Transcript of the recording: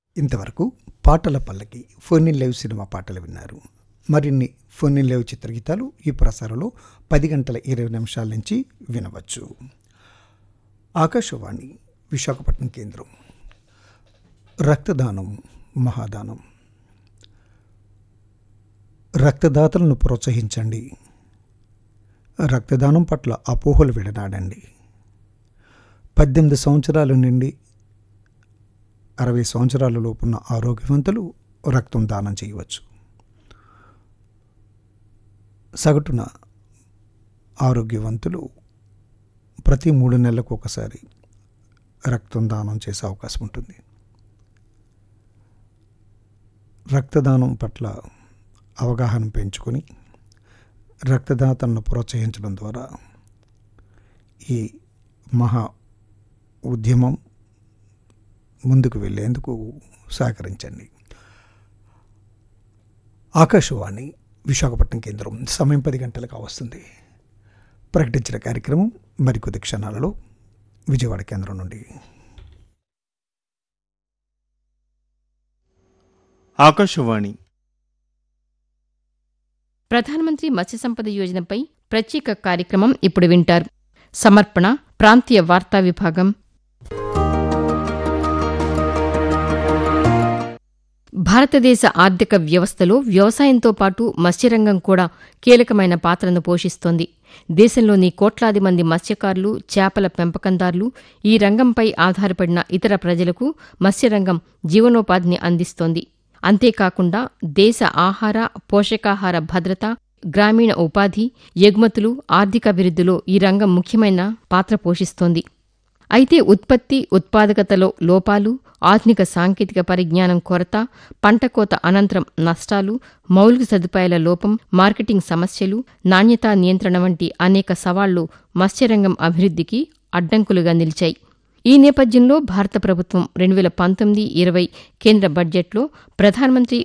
ఇంతవరకు పాటల పల్లకి ఫోన్ ఇన్ లైవ్ సినిమా పాటలు విన్నారు మరిన్ని ఫోన్ ఇన్ లైవ్ చిత్రగీతాలు ఈ ప్రసారంలో పది గంటల ఇరవై నిమిషాల నుంచి వినవచ్చు ఆకాశవాణి విశాఖపట్నం కేంద్రం రక్తదానం మహాదానం రక్తదాతలను ప్రోత్సహించండి రక్తదానం పట్ల అపోహలు విడనాడండి పద్దెనిమిది సంవత్సరాల నుండి అరవై సంవత్సరాల లోపున్న ఆరోగ్యవంతులు రక్తం దానం చేయవచ్చు సగటున ఆరోగ్యవంతులు ప్రతి మూడు నెలలకు ఒకసారి రక్తం దానం చేసే అవకాశం ఉంటుంది రక్తదానం పట్ల అవగాహన పెంచుకొని రక్తదాతలను ప్రోత్సహించడం ద్వారా ఈ మహా ఉద్యమం ముందుకు వెళ్ళేందుకు సహకరించండి ఆకాశవాణి విశాఖపట్నం కేంద్రం సమయం పది గంటలకు వస్తుంది ప్రకటించిన కార్యక్రమం మరికొద్ది క్షణాలలో విజయవాడ కేంద్రం నుండి ఆకాశవాణి ప్రధానమంత్రి మత్స్య సంపద యోజనపై ప్రత్యేక కార్యక్రమం ఇప్పుడు వింటారు సమర్పణ ప్రాంతీయ వార్తా విభాగం భారతదేశ ఆర్థిక వ్యవస్థలో వ్యవసాయంతో పాటు మత్స్యరంగం కూడా కీలకమైన పాత్రను పోషిస్తోంది దేశంలోని కోట్లాది మంది మత్స్యకారులు చేపల పెంపకందారులు ఈ రంగంపై ఆధారపడిన ఇతర ప్రజలకు మత్స్యరంగం జీవనోపాధిని అందిస్తోంది అంతేకాకుండా దేశ ఆహార పోషకాహార భద్రత గ్రామీణ ఉపాధి ఎగుమతులు ఆర్థికాభివృద్ధిలో ఈ రంగం ముఖ్యమైన పాత్ర పోషిస్తోంది అయితే ఉత్పత్తి ఉత్పాదకతలో లోపాలు ఆధునిక సాంకేతిక పరిజ్ఞానం కొరత పంట కోత అనంతరం నష్టాలు మౌలిక సదుపాయాల లోపం మార్కెటింగ్ సమస్యలు నాణ్యతా నియంత్రణ వంటి అనేక సవాళ్లు మత్స్యరంగం అభివృద్ధికి అడ్డంకులుగా నిలిచాయి ఈ నేపథ్యంలో భారత ప్రభుత్వం రెండు వేల పంతొమ్మిది ఇరవై కేంద్ర బడ్జెట్లో ప్రధానమంత్రి